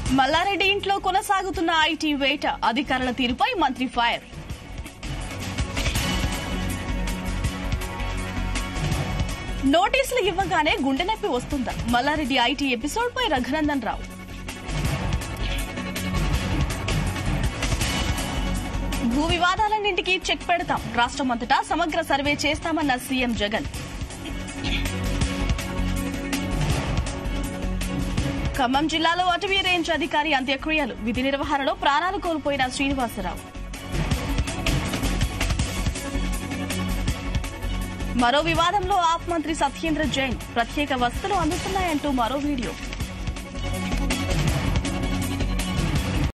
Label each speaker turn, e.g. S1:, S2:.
S1: మల్లారెడ్డి ఇంట్లో కొనసాగుతున్న ఐటీ వేట అధికారుల తీరుపై మంత్రి ఫైర్ నోటీసులు ఇవ్వగానే గుండె నొప్పి వస్తుందా మల్లారెడ్డి ఐటీ ఎపిసోడ్ పై రఘునందన్ రావు భూ వివాదాలన్నింటికీ చెక్ పెడతాం రాష్ట్రమంతటా సమగ్ర సర్వే చేస్తామన్న సీఎం జగన్ ఖమ్మం జిల్లాలో అటవీ రేంజ్ అధికారి అంత్యక్రియలు విధి నిర్వహణలో ప్రాణాలు కోల్పోయిన శ్రీనివాసరావు మరో వివాదంలో ఆప్ మంత్రి సత్యేంద్ర జైన్ ప్రత్యేక వసతులు అందుతున్నాయంటూ మరో వీడియో